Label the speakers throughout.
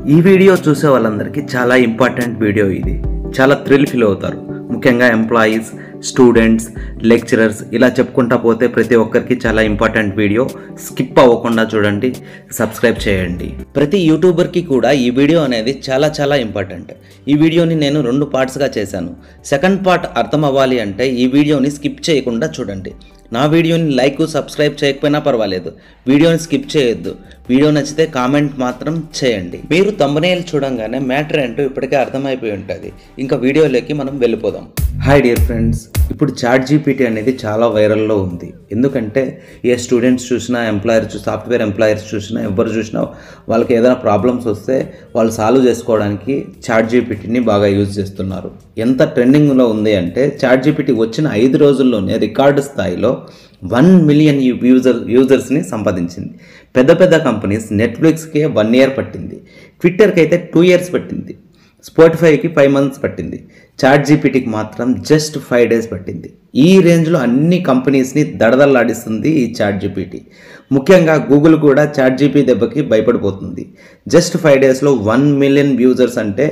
Speaker 1: ఈ వీడియో చూసే వాళ్ళందరికీ చాలా ఇంపార్టెంట్ వీడియో ఇది చాలా థ్రిల్ ఫీల్ అవుతారు ముఖ్యంగా ఎంప్లాయీస్ స్టూడెంట్స్ లెక్చరర్స్ ఇలా చెప్పుకుంటా పోతే ప్రతి ఒక్కరికి చాలా ఇంపార్టెంట్ వీడియో స్కిప్ అవ్వకుండా చూడండి సబ్స్క్రైబ్ చేయండి ప్రతి యూట్యూబర్కి కూడా ఈ వీడియో అనేది చాలా చాలా ఇంపార్టెంట్ ఈ వీడియోని నేను రెండు పార్ట్స్గా చేశాను సెకండ్ పార్ట్ అర్థం అవ్వాలి అంటే ఈ వీడియోని స్కిప్ చేయకుండా చూడండి నా వీడియోని లైక్ సబ్స్క్రైబ్ చేయకపోయినా పర్వాలేదు వీడియోని స్కిప్ చేయొద్దు వీడియో నచ్చితే కామెంట్ మాత్రం చేయండి మీరు తమ్మునేలు చూడంగానే మ్యాటర్ ఏంటో ఇప్పటికే అర్థమైపోయి ఉంటుంది ఇంకా వీడియోలోకి మనం వెళ్ళిపోదాం హాయ్ డియర్ ఫ్రెండ్స్ ఇప్పుడు చాట్ జీపీటీ అనేది చాలా వైరల్లో ఉంది ఎందుకంటే ఏ స్టూడెంట్స్ చూసినా ఎంప్లాయర్స్ సాఫ్ట్వేర్ ఎంప్లాయర్స్ చూసినా ఎవరు చూసినా వాళ్ళకి ఏదైనా ప్రాబ్లమ్స్ వస్తే వాళ్ళు సాల్వ్ చేసుకోవడానికి చాట్ జీపీటీని బాగా యూజ్ చేస్తున్నారు ఎంత ట్రెండింగ్లో ఉంది అంటే చాట్ జీపీటీ వచ్చిన ఐదు రోజుల్లోనే రికార్డు స్థాయిలో వన్ మిలియన్ యూజర్ యూజర్స్ని సంపాదించింది పెద్ద పెద్ద కంపెనీస్ నెట్ఫ్లిక్స్కే వన్ ఇయర్ పట్టింది ట్విట్టర్కి అయితే టూ ఇయర్స్ పట్టింది స్పాటిఫైకి ఫైవ్ మంత్స్ పట్టింది చాట్ జీపీటీకి మాత్రం జస్ట్ ఫైవ్ డేస్ పట్టింది ఈ రేంజ్లో అన్ని కంపెనీస్ని దడదల్లాడిస్తుంది ఈ చాట్ జీపీటీ ముఖ్యంగా గూగుల్ కూడా చాట్ జీపీ దెబ్బకి భయపడిపోతుంది జస్ట్ ఫైవ్ డేస్లో వన్ మిలియన్ యూజర్స్ అంటే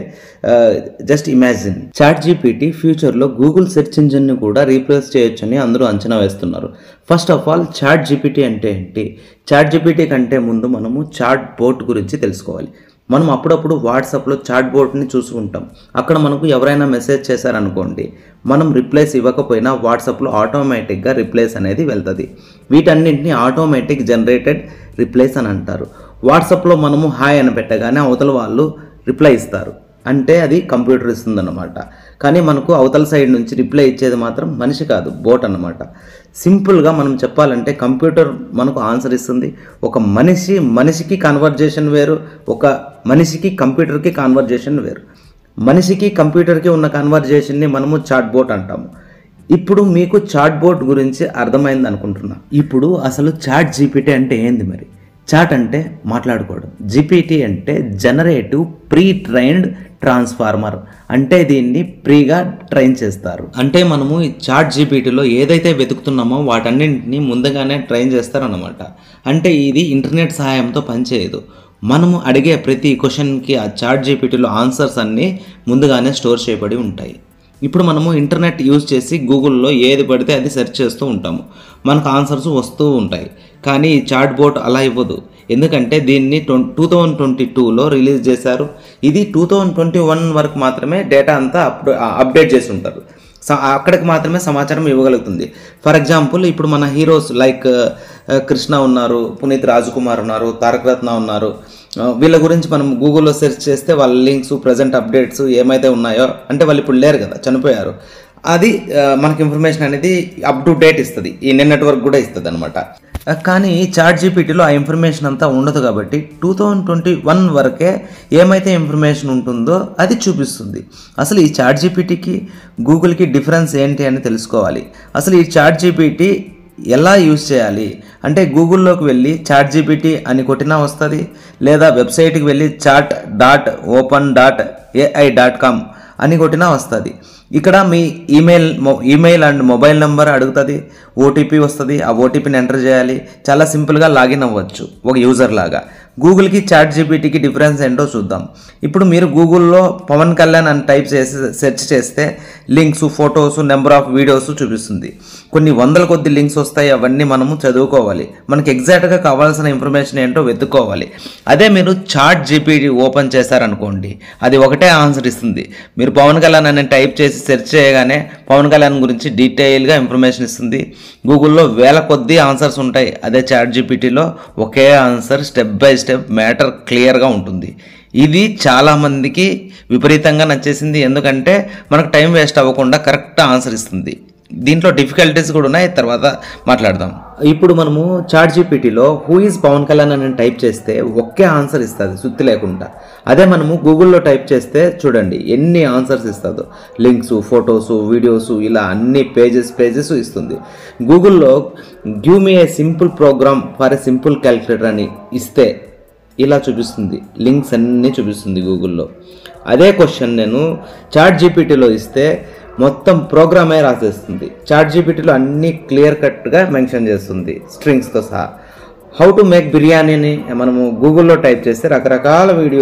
Speaker 1: జస్ట్ ఇమాజిన్ చాట్ జీపీటీ ఫ్యూచర్లో గూగుల్ సెర్చ్ ఇంజిన్ని కూడా రీప్లేస్ చేయొచ్చని అందరూ అంచనా వేస్తున్నారు first of all ChatGPT అంటే ఏంటి చాట్ జీపీటీ కంటే ముందు మనము చాట్ బోట్ గురించి తెలుసుకోవాలి మనం అప్పుడప్పుడు వాట్సాప్లో చాట్ బోర్డ్ని చూసుకుంటాం అక్కడ మనకు ఎవరైనా మెసేజ్ చేశారనుకోండి మనం రిప్లైస్ ఇవ్వకపోయినా వాట్సాప్లో ఆటోమేటిక్గా రిప్లైస్ అనేది వెళ్తుంది వీటన్నింటినీ ఆటోమేటిక్ జనరేటెడ్ రిప్లైస్ అని అంటారు వాట్సాప్లో మనము హాయ్ అని పెట్టగానే అవతల వాళ్ళు రిప్లై ఇస్తారు అంటే అది కంప్యూటర్ ఇస్తుందన్నమాట కానీ మనకు అవతల సైడ్ నుంచి రిప్లై ఇచ్చేది మాత్రం మనిషి కాదు బోట్ అన్నమాట సింపుల్గా మనం చెప్పాలంటే కంప్యూటర్ మనకు ఆన్సర్ ఇస్తుంది ఒక మనిషి మనిషికి కన్వర్జేషన్ వేరు ఒక మనిషికి కంప్యూటర్కి కన్వర్జేషన్ వేరు మనిషికి కంప్యూటర్కి ఉన్న కన్వర్జేషన్ని మనము చాట్ బోట్ అంటాము ఇప్పుడు మీకు చాట్ బోట్ గురించి అర్థమైంది అనుకుంటున్నా ఇప్పుడు అసలు చాట్ జీపీటీ అంటే ఏంది మరి చాట్ అంటే మాట్లాడుకోవడం జీపీటీ అంటే జనరేటివ్ ప్రీ ట్రైన్డ్ ట్రాన్స్ఫార్మర్ అంటే దీన్ని ప్రీగా ట్రైన్ చేస్తారు అంటే మనము ఈ చాట్ జీపీటీలో ఏదైతే వెతుకుతున్నామో వాటన్నింటినీ ముందుగానే ట్రైన్ చేస్తారన్నమాట అంటే ఇది ఇంటర్నెట్ సహాయంతో పనిచేయదు మనము అడిగే ప్రతి క్వశ్చన్కి ఆ చాట్ జీపీటీలో ఆన్సర్స్ అన్నీ ముందుగానే స్టోర్ చేయబడి ఉంటాయి ఇప్పుడు మనము ఇంటర్నెట్ యూజ్ చేసి గూగుల్లో ఏది పడితే అది సెర్చ్ చేస్తూ ఉంటాము మనకు ఆన్సర్స్ వస్తూ ఉంటాయి కానీ ఈ చాట్ బోట్ అలా ఇవ్వదు ఎందుకంటే దీన్ని టూ థౌజండ్ ట్వంటీ టూలో రిలీజ్ చేశారు ఇది టూ థౌజండ్ ట్వంటీ వన్ వరకు మాత్రమే డేటా అంతా అప్ అప్డేట్ చేసి ఉంటారు స- అక్కడికి మాత్రమే సమాచారం ఇవ్వగలుగుతుంది ఫర్ ఎగ్జాంపుల్ ఇప్పుడు మన హీరోస్ లైక్ కృష్ణ ఉన్నారు పునీత్ రాజకుమార్ ఉన్నారు తారక రత్న ఉన్నారు ఆ, వీళ్ళ గురించి మనం గూగుల్లో సెర్చ్ చేస్తే వాళ్ళ లింక్స్ ప్రజెంట్ అప్డేట్స్ ఏమైతే ఉన్నాయో అంటే వాళ్ళు ఇప్పుడు లేరు కదా చనిపోయారు అది ఆ, మనకి ఇన్ఫర్మేషన్ అనేది అప్ టు డేట్ ఇస్తుంది ఈ నిన్నటి వరకు కూడా ఇస్తుంది అనమాట కానీ చాట్ జీపీటీలో ఆ ఇన్ఫర్మేషన్ అంతా ఉండదు కాబట్టి టూ థౌజండ్ ట్వంటీ వన్ వరకే ఏమైతే ఇన్ఫర్మేషన్ ఉంటుందో అది చూపిస్తుంది అసలు ఈ చాట్ జీపీటీకి గూగుల్కి డిఫరెన్స్ ఏంటి అని తెలుసుకోవాలి అసలు ఈ చాట్ జీపీటీ ఎలా యూజ్ చేయాలి అంటే గూగుల్లోకి వెళ్ళి చాట్ జీపీటీ అని కొట్టినా వస్తుంది లేదా వెబ్సైట్కి వెళ్ళి chat dot open dot AI dot com అని కొట్టినా వస్తుంది ఇక్కడ మీ ఈమెయిల్ మొ ఈమెయిల్ అండ్ మొబైల్ నెంబర్ అడుగుతుంది ఓటీపీ వస్తుంది ఆ ఓటీపీని ఎంటర్ చేయాలి చాలా సింపుల్గా లాగిన్ అవ్వచ్చు ఒక యూజర్ లాగా గూగుల్కి చాట్ జీపీటీకి డిఫరెన్స్ ఏంటో చూద్దాం ఇప్పుడు మీరు గూగుల్లో పవన్ కళ్యాణ్ అని టైప్ చేసి సెర్చ్ చేస్తే links photos number of videos చూపిస్తుంది కొన్ని వందల కొద్ది లింక్స్ వస్తాయి అవన్నీ మనము చదువుకోవాలి మనకి ఎగ్జాక్ట్గా కావాల్సిన ఇన్ఫర్మేషన్ ఏంటో వెతుక్కోవాలి అదే మీరు చాట్ జీపీటీ ఓపెన్ చేశారనుకోండి అది ఒకటే ఆన్సర్ ఇస్తుంది మీరు పవన్ కళ్యాణ్ అని టైప్ చేసి సెర్చ్ చేయగానే పవన్ కళ్యాణ్ గురించి డీటెయిల్గా ఇన్ఫర్మేషన్ ఇస్తుంది గూగుల్లో వేల కొద్ది ఆన్సర్స్ ఉంటాయి అదే చాట్ జీపీటీలో ఒకే answer step by step matter క్లియర్గా ఉంటుంది ఇది చాలామందికి విపరీతంగా నచ్చేసింది ఎందుకంటే మనకు టైం వేస్ట్ అవ్వకుండా కరెక్ట్ ఆన్సర్ ఇస్తుంది దీంట్లో డిఫికల్టీస్ కూడా ఉన్నాయి తర్వాత మాట్లాడదాం ఇప్పుడు మనము చాట్ జీపీటీలో హూ ఈజ్ పవన్ కళ్యాణ్ అని టైప్ చేస్తే ఒకే ఆన్సర్ ఇస్తుంది సుత్తి లేకుండా అదే మనము గూగుల్లో టైప్ చేస్తే చూడండి ఎన్ని ఆన్సర్స్ ఇస్తుందో లింక్స్ ఫొటోస్ వీడియోస్ ఇలా అన్ని పేజెస్ పేజెస్ ఇస్తుంది గూగుల్లో give me a simple program for a simple calculator అని ఇస్తే ఇలా చూపిస్తుంది లింక్స్ అన్నీ చూపిస్తుంది గూగుల్లో అదే క్వశ్చన్ నేను చాట్ జీపీటీలో ఇస్తే మొత్తం ప్రోగ్రామే రాసేస్తుంది చాట్ జీపీటీలో అన్నీ క్లియర్ కట్గా మెన్షన్ చేస్తుంది స్ట్రింగ్స్తో సహా హౌ టు మేక్ బిర్యానీ అని మనము గూగుల్లో టైప్ చేస్తే రకరకాల వీడియోస్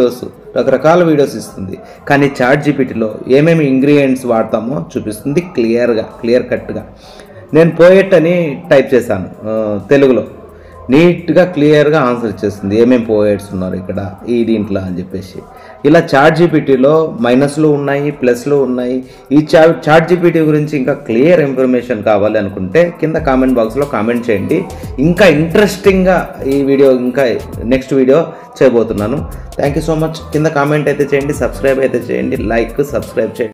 Speaker 1: రకరకాల వీడియోస్ ఇస్తుంది కానీ చాట్ జీపీటీలో ఏమేమి ఇంగ్రీడియంట్స్ వాడతామో చూపిస్తుంది క్లియర్గా క్లియర్ కట్గా నేను పోయెట్ అని టైప్ చేశాను ఆ, తెలుగులో నీట్గా క్లియర్గా ఆన్సర్ ఇచ్చేస్తుంది ఏమేమి పోయెట్స్ ఉన్నారు ఇక్కడ ఈ దీంట్లో అని చెప్పేసి ఇలా చాట్ జీపీటీలో మైనస్లు ఉన్నాయి ప్లస్లు ఉన్నాయి ఈ చా చాట్ జీపీటీ గురించి ఇంకా క్లియర్ ఇన్ఫర్మేషన్ కావాలి అనుకుంటే కింద కామెంట్ బాక్స్లో కామెంట్ చేయండి ఇంకా ఇంట్రెస్టింగ్గా ఈ వీడియో ఇంకా నెక్స్ట్ వీడియో చేయబోతున్నాను థ్యాంక్ యూ సో మచ్ కింద కామెంట్ అయితే చేయండి సబ్స్క్రైబ్ అయితే చేయండి లైక్ సబ్స్క్రైబ్ చేయండి